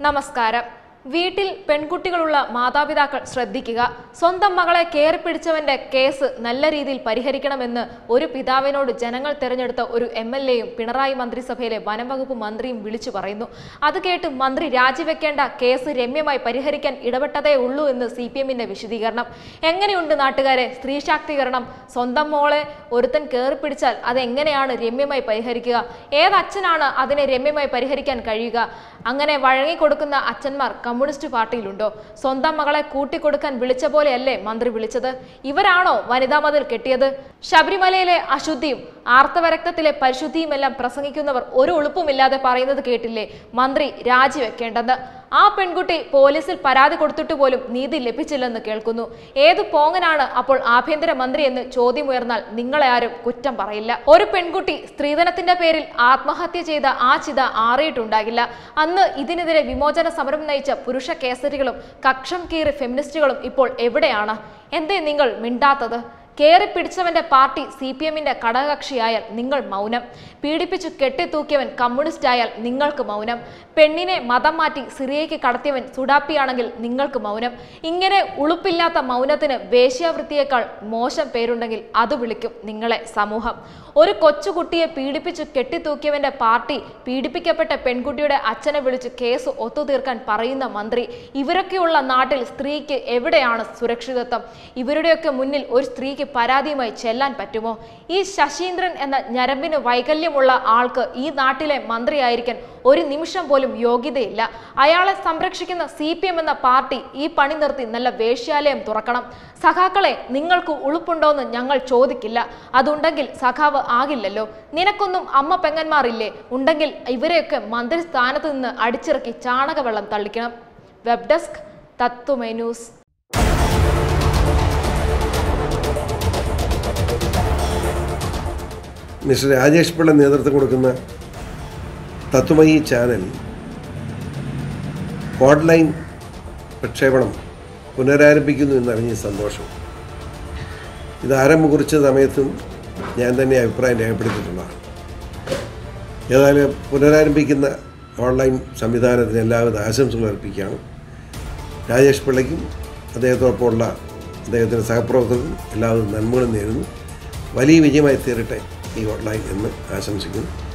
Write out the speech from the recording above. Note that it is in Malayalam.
നമസ്കാരം വീട്ടിൽ പെൺകുട്ടികളുള്ള മാതാപിതാക്കൾ ശ്രദ്ധിക്കുക സ്വന്തം മകളെ കയറിപ്പിടിച്ചവന്റെ കേസ് നല്ല രീതിയിൽ പരിഹരിക്കണമെന്ന് ഒരു പിതാവിനോട് ജനങ്ങൾ തെരഞ്ഞെടുത്ത ഒരു എം എൽ എയും പിണറായി മന്ത്രിസഭയിലെ വനംവകുപ്പ് മന്ത്രിയും വിളിച്ചു പറയുന്നു അത് കേട്ട് മന്ത്രി രാജിവെക്കേണ്ട കേസ് രമ്യമായി പരിഹരിക്കാൻ ഇടപെട്ടതേ ഉള്ളൂ എന്ന് സി പി എമ്മിന്റെ വിശദീകരണം എങ്ങനെയുണ്ട് നാട്ടുകാരെ സ്ത്രീ ശാക്തീകരണം സ്വന്തം മോളെ ഒരുത്തൻ കയറിപ്പിടിച്ചാൽ അത് എങ്ങനെയാണ് രമ്യമായി പരിഹരിക്കുക ഏതച്ഛനാണ് അതിനെ രമ്യമായി പരിഹരിക്കാൻ കഴിയുക അങ്ങനെ വഴങ്ങിക്കൊടുക്കുന്ന അച്ഛന്മാർ കമ്മ്യൂണിസ്റ്റ് പാർട്ടിയിലുണ്ടോ സ്വന്തം മകളെ കൂട്ടിക്കൊടുക്കാൻ വിളിച്ച പോലെയല്ലേ മന്ത്രി വിളിച്ചത് ഇവരാണോ വനിതാ മതിൽ കെട്ടിയത് ശബരിമലയിലെ അശുദ്ധിയും ആർത്തവരക്തത്തിലെ പരിശുദ്ധിയുമെല്ലാം പ്രസംഗിക്കുന്നവർ ഒരു ഉളുപ്പുമില്ലാതെ പറയുന്നത് കേട്ടില്ലേ മന്ത്രി രാജിവെക്കേണ്ടെന്ന് ആ പെൺകുട്ടി പോലീസിൽ പരാതി കൊടുത്തിട്ട് പോലും നീതി ലഭിച്ചില്ലെന്ന് കേൾക്കുന്നു ഏത് പോങ്ങനാണ് അപ്പോൾ ആഭ്യന്തര മന്ത്രി എന്ന് ചോദ്യമുയർന്നാൽ നിങ്ങളെ ആരും കുറ്റം പറയില്ല ഒരു പെൺകുട്ടി സ്ത്രീധനത്തിന്റെ പേരിൽ ആത്മഹത്യ ചെയ്ത ആ ചിത ആറിയിട്ടുണ്ടാകില്ല അന്ന് ഇതിനെതിരെ വിമോചന സമരം നയിച്ച പുരുഷ കേസരികളും കക്ഷം കീറി ഫെമിനിസ്റ്റുകളും ഇപ്പോൾ എവിടെയാണ് എന്തേ നിങ്ങൾ മിണ്ടാത്തത് കയറി പിടിച്ചവന്റെ പാർട്ടി സി പി എമ്മിന്റെ ഘടകകക്ഷിയായാൽ നിങ്ങൾ മൗനം പീഡിപ്പിച്ചു കെട്ടിത്തൂക്കിയവൻ കമ്മ്യൂണിസ്റ്റ് ആയാൽ നിങ്ങൾക്ക് മൗനം പെണ്ണിനെ മതം മാറ്റി സിറിയയ്ക്ക് കടത്തിയവൻ സുഡാപ്പിയാണെങ്കിൽ നിങ്ങൾക്ക് മൗനം ഇങ്ങനെ ഉളുപ്പില്ലാത്ത മൗനത്തിന് വേശ്യാവൃത്തിയേക്കാൾ മോശം പേരുണ്ടെങ്കിൽ അത് വിളിക്കും നിങ്ങളെ സമൂഹം ഒരു കൊച്ചുകുട്ടിയെ പീഡിപ്പിച്ചു കെട്ടിത്തൂക്കിയവന്റെ പാർട്ടി പീഡിപ്പിക്കപ്പെട്ട പെൺകുട്ടിയുടെ അച്ഛനെ വിളിച്ച് കേസ് ഒത്തുതീർക്കാൻ പറയുന്ന മന്ത്രി ഇവരൊക്കെയുള്ള നാട്ടിൽ സ്ത്രീക്ക് എവിടെയാണ് സുരക്ഷിതത്വം ഇവരുടെയൊക്കെ മുന്നിൽ ഒരു സ്ത്രീക്ക് പരാതിയുമായി ചെല്ലാൻ പറ്റുമോ ഈ ശശീന്ദ്രൻ എന്ന ഞരമ്പിന് വൈകല്യമുള്ള ആൾക്ക് ഈ നാട്ടിലെ മന്ത്രിയായിരിക്കാൻ ഒരു നിമിഷം പോലും യോഗ്യതയില്ല അയാളെ സംരക്ഷിക്കുന്ന സി പി എം എന്ന പാർട്ടി ഈ പണി നിർത്തി നല്ല വേശ്യാലയം തുറക്കണം സഖാക്കളെ നിങ്ങൾക്ക് ഉളുപ്പുണ്ടോന്ന് ഞങ്ങൾ ചോദിക്കില്ല അതുണ്ടെങ്കിൽ സഖാവ് ആകില്ലല്ലോ നിനക്കൊന്നും അമ്മ പെങ്ങന്മാരില്ലേ ഉണ്ടെങ്കിൽ ഇവരെയൊക്കെ മന്ത്രി സ്ഥാനത്ത് നിന്ന് അടിച്ചിറക്കി ചാണകവെള്ളം തള്ളിക്കണം വെബ് ഡെസ്ക് തത്വമേ ന്യൂസ് മിസ്റ്റർ രാജേഷ് പിള്ള നേതൃത്വം കൊടുക്കുന്ന തത്വമയി ചാനൽ ഓൺലൈൻ പ്രക്ഷേപണം പുനരാരംഭിക്കുന്നു എന്നറിഞ്ഞ സന്തോഷം ഇത് ആരംഭം കുറിച്ച സമയത്തും ഞാൻ തന്നെ അഭിപ്രായം രേഖപ്പെടുത്തിയിട്ടുള്ളതാണ് ഏതായാലും പുനരാരംഭിക്കുന്ന ഓൺലൈൻ സംവിധാനത്തിന് എല്ലാവിധ ആശംസകൾ അർപ്പിക്കുകയാണ് രാജേഷ് പിള്ളയ്ക്കും അദ്ദേഹത്തോടൊപ്പമുള്ള അദ്ദേഹത്തിൻ്റെ സഹപ്രവർത്തകർക്കും എല്ലാവിധ നന്മകളും നേരുന്നു വലിയ വിജയമായി തീരട്ടെ ഈ ഓൺലൈൻ എന്ന് ആശംസിക്കുന്നു